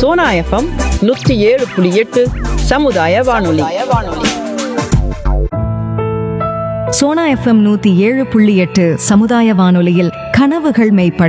Sona FM நூற்றி ஏழு புள்ளி எட்டு சமுதாய வானொலி சோனா எஃப்எம் நூத்தி ஏழு புள்ளி எட்டு சமுதாய வானொலியில் கனவுகள் மெய்ப்பட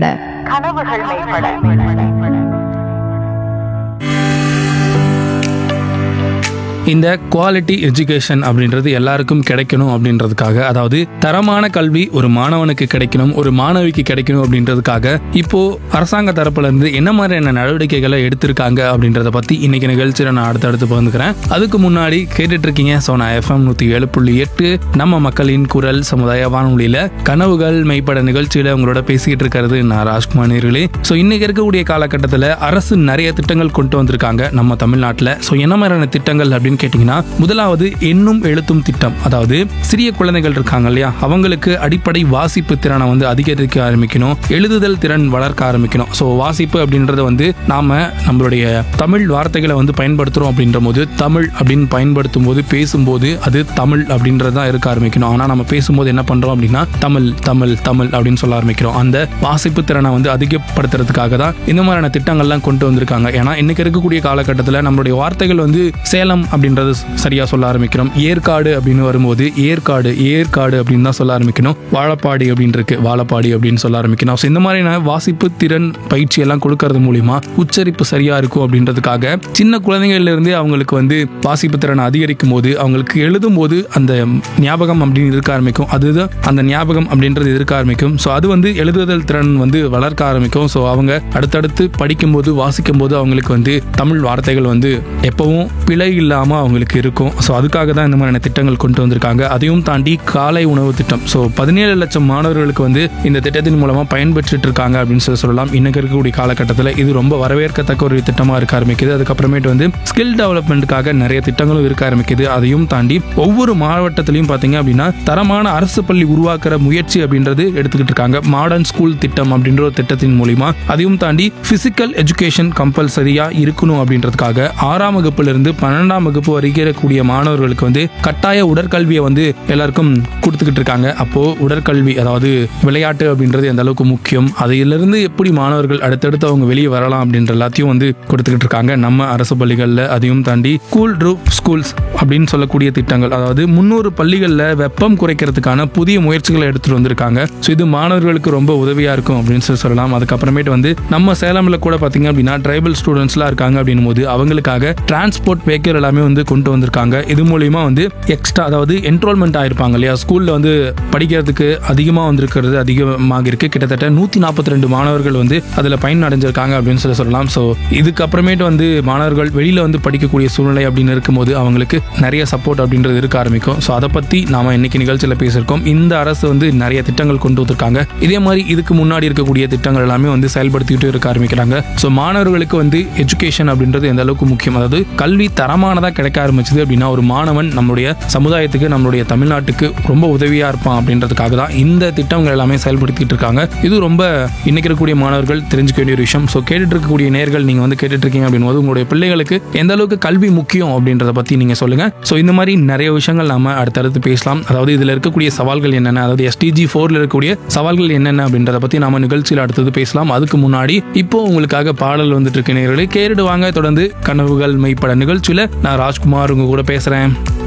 இந்த குவாலிட்டி எஜுகேஷன் அப்படின்றது எல்லாருக்கும் கிடைக்கணும் அப்படின்றதுக்காக அதாவது தரமான கல்வி ஒரு மாணவனுக்கு கிடைக்கணும் ஒரு மாணவிக்கு கிடைக்கணும் அப்படின்றதுக்காக இப்போ அரசாங்க தரப்புல இருந்து என்ன மாதிரியான நடவடிக்கைகளை எடுத்திருக்காங்க அப்படின்றத பத்தி இன்னைக்கு நிகழ்ச்சியில நான் அடுத்தடுத்து பகிர்ந்துக்கிறேன் அதுக்கு முன்னாடி கேட்டுட்டு இருக்கீங்க சோனா எஃப்எம் நூத்தி ஏழு புள்ளி எட்டு நம்ம மக்களின் குரல் சமுதாய வானொலியில கனவுகள் மெய்ப்பட நிகழ்ச்சியில உங்களோட பேசிக்கிட்டு இருக்கிறது நான் ராஜ்குமார் நேர்களே ஸோ இன்னைக்கு இருக்கக்கூடிய காலகட்டத்தில் அரசு நிறைய திட்டங்கள் கொண்டு வந்திருக்காங்க நம்ம தமிழ்நாட்டில் ஸோ என்ன மாதிரியான திட்டங்கள் அப்படின்னு கேட்டிங்கன்னா முதலாவது எண்ணும் எழுத்தும் திட்டம் அதாவது சிறிய குழந்தைகள் இருக்காங்க இல்லையா அவங்களுக்கு அடிப்படை வாசிப்பு திறனை வந்து அதிகரிக்க ஆரம்பிக்கணும் எழுதுதல் திறன் வளர்க்க ஆரம்பிக்கணும் ஸோ வாசிப்பு அப்படின்றத வந்து நாம நம்மளுடைய தமிழ் வார்த்தைகளை வந்து பயன்படுத்துறோம் அப்படின்ற போது தமிழ் அப்படின்னு பயன்படுத்தும் போது பேசும்போது அது தமிழ் அப்படின்றது தான் இருக்க ஆரம்பிக்கணும் ஆனால் நம்ம பேசும்போது என்ன பண்றோம் அப்படின்னா தமிழ் தமிழ் தமிழ் அப்படின்னு சொல்ல ஆரம்பிக்கிறோம் அந்த வாசிப்பு திறனை வந்து அதிகப்படுத்துறதுக்காக தான் இந்த மாதிரியான திட்டங்கள்லாம் கொண்டு வந்திருக்காங்க ஏன்னா இன்னைக்கு இருக்கக்கூடிய காலகட்டத்தில் நம்மளுடைய வார்த்தைகள் வந்து சேலம் அப்படின்றது சரியா சொல்ல ஆரம்பிக்கிறோம் ஏற்காடு அப்படின்னு வரும்போது ஏற்காடு ஏற்காடு அப்படின்னு தான் சொல்ல ஆரம்பிக்கணும் வாழப்பாடி அப்படின்னு இருக்கு வாழப்பாடி அப்படின்னு சொல்ல ஆரம்பிக்கணும் ஸோ இந்த மாதிரியான வாசிப்பு திறன் பயிற்சி எல்லாம் கொடுக்கறது மூலியமா உச்சரிப்பு சரியா இருக்கும் அப்படின்றதுக்காக சின்ன குழந்தைகள்ல இருந்தே அவங்களுக்கு வந்து வாசிப்பு திறனை அதிகரிக்கும் போது அவங்களுக்கு எழுதும் போது அந்த ஞாபகம் அப்படின்னு இருக்க ஆரம்பிக்கும் அதுதான் அந்த ஞாபகம் அப்படின்றது இருக்க ஆரம்பிக்கும் ஸோ அது வந்து எழுதுதல் திறன் வந்து வளர்க்க ஆரம்பிக்கும் ஸோ அவங்க அடுத்தடுத்து படிக்கும்போது வாசிக்கும் போது அவங்களுக்கு வந்து தமிழ் வார்த்தைகள் வந்து எப்பவும் பிழை இல்லாம அவங்களுக்கு இருக்கும் ஸோ அதுக்காக தான் இந்த மாதிரியான திட்டங்கள் கொண்டு வந்திருக்காங்க அதையும் தாண்டி காலை உணவு திட்டம் ஸோ பதினேழு லட்சம் மாணவர்களுக்கு வந்து இந்த திட்டத்தின் மூலமா பயன்பெற்றுட்டு இருக்காங்க அப்படின்னு சொல்லி சொல்லலாம் இன்னைக்கு இருக்கக்கூடிய காலகட்டத்தில் இது ரொம்ப வரவேற்கத்தக்க ஒரு திட்டமா இருக்க ஆரம்பிக்குது அதுக்கப்புறமேட்டு வந்து ஸ்கில் டெவலப்மெண்ட்டுக்காக நிறைய திட்டங்களும் இருக்க ஆரம்பிக்குது அதையும் தாண்டி ஒவ்வொரு மாவட்டத்திலையும் பார்த்தீங்க அப்படின்னா தரமான அரசு பள்ளி உருவாக்குற முயற்சி அப்படின்றது எடுத்துக்கிட்டு இருக்காங்க மாடர்ன் ஸ்கூல் திட்டம் அப்படின்ற ஒரு திட்டத்தின் மூலியமா அதையும் தாண்டி பிசிக்கல் எஜுகேஷன் கம்பல்சரியா இருக்கணும் அப்படின்றதுக்காக ஆறாம் வகுப்புல இருந்து பன்னெண்டாம் வகுப்பு வரைக்கும் இருக்கக்கூடிய மாணவர்களுக்கு வந்து கட்டாய உடற்கல்வியை வந்து எல்லாருக்கும் கொடுத்துக்கிட்டு இருக்காங்க அப்போ உடற்கல்வி அதாவது விளையாட்டு அப்படின்றது எந்த அளவுக்கு முக்கியம் அதிலிருந்து எப்படி மாணவர்கள் அடுத்தடுத்து அவங்க வெளியே வரலாம் அப்படின்ற எல்லாத்தையும் வந்து கொடுத்துக்கிட்டு இருக்காங்க நம்ம அரசு பள்ளிகளில் அதையும் தாண்டி கூல் ரூப் ஸ்கூல்ஸ் அப்படின்னு சொல்லக்கூடிய திட்டங்கள் அதாவது முன்னூறு பள்ளிகளில் வெப்பம் குறைக்கிறதுக்கான புதிய முயற்சிகளை எடுத்துட்டு வந்திருக்காங்க ஸோ இது மாணவர்களுக்கு ரொம்ப உதவியா இருக்கும் அப்படின்னு சொல்லி சொல்லலாம் அதுக்கப்புறமேட்டு வந்து நம்ம சேலம்ல கூட பார்த்தீங்க அப்படின்னா ட்ரைபல் ஸ்டூடெண்ட்ஸ்லாம் இருக்காங்க அப்படின்னும் போது அவங்களுக்காக டிரான்ஸ்போர்ட் வெஹிக்கிள் எல்லாமே வந்து கொண்டு வந்திருக்காங்க இது மூலியமா வந்து எக்ஸ்ட்ரா அதாவது என்ரோல்மெண்ட் ஆயிருப்பாங்க இல்லையா ஸ்கூல்ல வந்து படிக்கிறதுக்கு அதிகமாக வந்திருக்கிறது அதிகமாக இருக்கு கிட்டத்தட்ட நூற்றி நாற்பத்தி ரெண்டு மாணவர்கள் வந்து அதில் பயன் அடைஞ்சிருக்காங்க அப்படின்னு சொல்லி சொல்லலாம் ஸோ இதுக்கப்புறமேட்டு வந்து மாணவர்கள் வெளியில வந்து படிக்கக்கூடிய சூழ்நிலை அப்படின்னு இருக்கும்போது அவங்களுக்கு நிறைய சப்போர்ட் அப்படின்றது இருக்க ஆரம்பிக்கும் ஸோ அதை பற்றி நாம இன்னைக்கு நிகழ்ச்சியில் பேசியிருக்கோம் இந்த அரசு வந்து நிறைய திட்டங்கள் கொண்டு வந்திருக்காங்க இதே மாதிரி இதுக்கு முன்னாடி இருக்கக்கூடிய திட்டங்கள் எல்லாமே வந்து செயல்படுத்திக்கிட்டு இருக்க ஆரம்பிக்கிறாங்க ஸோ மாணவர்களுக்கு வந்து எஜுகேஷன் அப்படின்றது எந்த அளவுக்கு முக்கியம் அதாவது கல்வி தரமானதாக கிடைக்க ஆரம்பிச்சது அப்படின்னா ஒரு மாணவன் நம்மளுடைய சமுதாயத்துக்கு நம்மளுடைய தமிழ்நாட்டுக்கு ரொம்ப உதவியா இருப்பான் அப்படின்றதுக்காக தான் இந்த திட்டங்கள் எல்லாமே செயல்படுத்திட்டு இருக்காங்க இது ரொம்ப இன்னைக்கு இருக்கக்கூடிய மாணவர்கள் தெரிஞ்சுக்க வேண்டிய ஒரு விஷயம் ஸோ கேட்டுட்டு இருக்கக்கூடிய நேர்கள் நீங்க வந்து கேட்டுட்டு இருக்கீங்க அப்படின் போது உங்களுடைய பிள்ளைகளுக்கு எந்த அளவுக்கு கல்வி முக்கியம் அப்படின்றத பத்தி நீங்க சொல்லுங்க ஸோ இந்த மாதிரி நிறைய விஷயங்கள் நாம அடுத்தடுத்து பேசலாம் அதாவது இதுல இருக்கக்கூடிய சவால்கள் என்னென்ன அதாவது எஸ்டிஜி ஃபோர்ல இருக்கக்கூடிய சவால்கள் என்னென்ன அப்படின்றத பத்தி நாம நிகழ்ச்சியில் அடுத்தது பேசலாம் அதுக்கு முன்னாடி இப்போ உங்களுக்காக பாடல் வந்துட்டு இருக்க நேர்களே கேட்டுட்டு வாங்க தொடர்ந்து கனவுகள் மெய்ப்பட நிகழ்ச்சியில நான் ராஜ்குமார் உங்க கூட பேசுறேன்